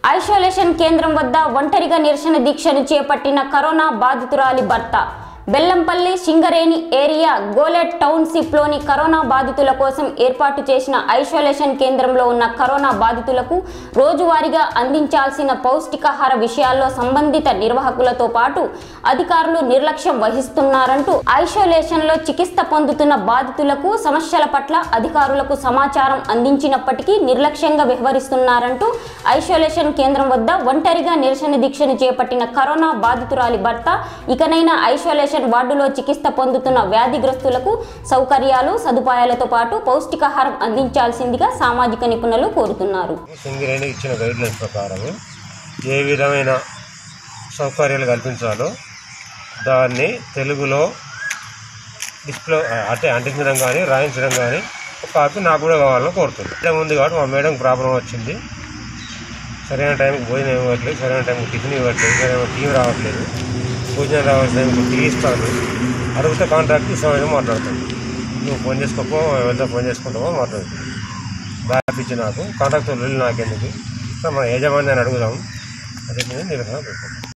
isolation కేంద్రం వద్ద ఒంటరిగా నిరసన దీక్షను చేపట్టిన కరోనా బాధితురాలి భర్త బెల్లంపల్లి సింగరేణి ఏరియా గోలెట్ టౌన్షిప్లోని కరోనా బాధితుల కోసం ఏర్పాటు చేసిన ఐసోలేషన్ కేంద్రంలో ఉన్న కరోనా బాధితులకు రోజువారీగా అందించాల్సిన పౌష్టికాహార విషయాల్లో సంబంధిత నిర్వాహకులతో పాటు అధికారులు నిర్లక్ష్యం వహిస్తున్నారంటూ ఐసోలేషన్లో చికిత్స పొందుతున్న బాధితులకు సమస్యల పట్ల అధికారులకు సమాచారం అందించినప్పటికీ నిర్లక్ష్యంగా వ్యవహరిస్తున్నారంటూ ఐసోలేషన్ కేంద్రం వద్ద ఒంటరిగా నిరసన దీక్షను చేపట్టిన కరోనా బాధితురాలి భర్త ఇకనైనా ఐసోలేషన్ వార్డులో చికిత్స పొందుతున్న వ్యాధిగ్రస్తులకు సౌకర్యాలు సదుపాయాలతో పాటు పౌష్టికాహారం అందించాల్సిందిగా సామాజిక నిపుణులు కోరుతున్నారు సింగరేణి ఇచ్చిన గైడ్లైన్స్ ప్రకారం ఏ విధమైన సౌకర్యాలు కల్పించాలో దాన్ని తెలుగులో డిస్ప్లే అంటే అంటించడం కానీ రాయించడం కానీ ఒక కాపీ నాకు కూడా కావాలని కోరుతుంది ఇదే ఉంది కాబట్టి మా మేడం ప్రాబ్లం వచ్చింది సరైన టైంకి భోజనం ఇవ్వట్లేదు సరైన టైంకి టిఫిన్ ఇవ్వట్లేదు సరైన టీం రావట్లేదు భోజనం రావాల్సిన టైంకి టీ ఇస్తారు అడిగితే కాంట్రాక్ట్ ఇస్తామని మాట్లాడుతుంది నువ్వు ఫోన్ చేసుకోపో ఎవరితో ఫోన్ చేసుకుంటావో మాట్లాడుతుంది బ్యాక్ ఇచ్చి నాకు కాంట్రాక్ట్ వెళ్ళి నాకెందుకు మన యజమాని అని అడుగుదాం అదే నిరసన పెట్టుకుంటాం